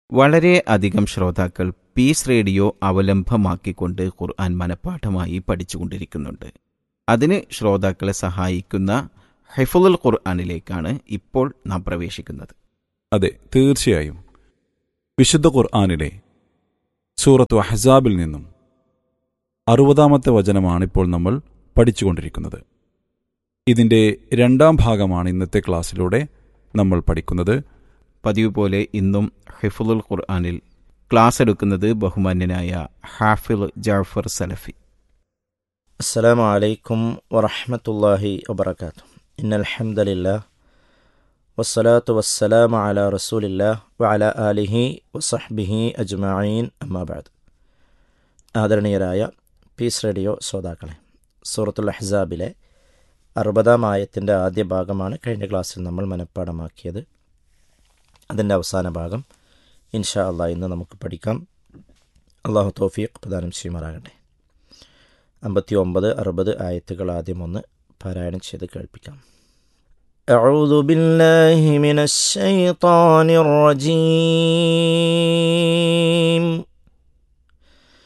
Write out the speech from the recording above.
വളരെ അധികം ശ്രോതാക്കൾ പീസ് റേഡിയോ അവലംബമാക്കിക്കൊണ്ട് ഖുർആൻ മനഃപ്പാഠമായി പഠിച്ചുകൊണ്ടിരിക്കുന്നുണ്ട് അതിന് ശ്രോതാക്കളെ സഹായിക്കുന്ന ഹെഫുൽ ഖുർആനിലേക്കാണ് ഇപ്പോൾ നാം പ്രവേശിക്കുന്നത് അതെ തീർച്ചയായും വിശുദ്ധ ഖുർആാനിലെ സൂറത്ത് അഹ്സാബിൽ നിന്നും അറുപതാമത്തെ വചനമാണിപ്പോൾ നമ്മൾ പഠിച്ചുകൊണ്ടിരിക്കുന്നത് ഇതിൻ്റെ രണ്ടാം ഭാഗമാണ് ഇന്നത്തെ ക്ലാസ്സിലൂടെ നമ്മൾ പഠിക്കുന്നത് പതിവ് പോലെ ഇന്നും ഹിഫുൽ ഖുർആനിൽ ക്ലാസ് എടുക്കുന്നത് ബഹുമാന്യനായ ഹാഫിൽ ജാഫർ സലഫി السلام عليكم ورحمة الله وبركاته إن الحمد لله والصلاة والسلام على رسول الله وعلى آله وصحبه أجمعين أما بعد ആദരണീയരായ പീസ് റേഡിയോ ശ്രോതാക്കളെ സൂറത്തുൽ അഹ്സാബിലെ അറുപതാം ആയത്തിൻ്റെ ആദ്യ ഭാഗമാണ് കഴിഞ്ഞ ക്ലാസ്സിൽ നമ്മൾ മനഃപ്പാടമാക്കിയത് അതിൻ്റെ അവസാന ഭാഗം ഇൻഷാ അള്ളാഹ് ഇന്ന് നമുക്ക് പഠിക്കാം അള്ളാഹു തോഫീഖ് പ്രദാനം ചെയ്യുമാറാകട്ടെ അമ്പത്തി ഒമ്പത് അറുപത് ആയത്തുകൾ ആദ്യം ഒന്ന് പാരായണം ചെയ്ത് കേൾപ്പിക്കാം أعوذ بالله من الشيطان الرجيم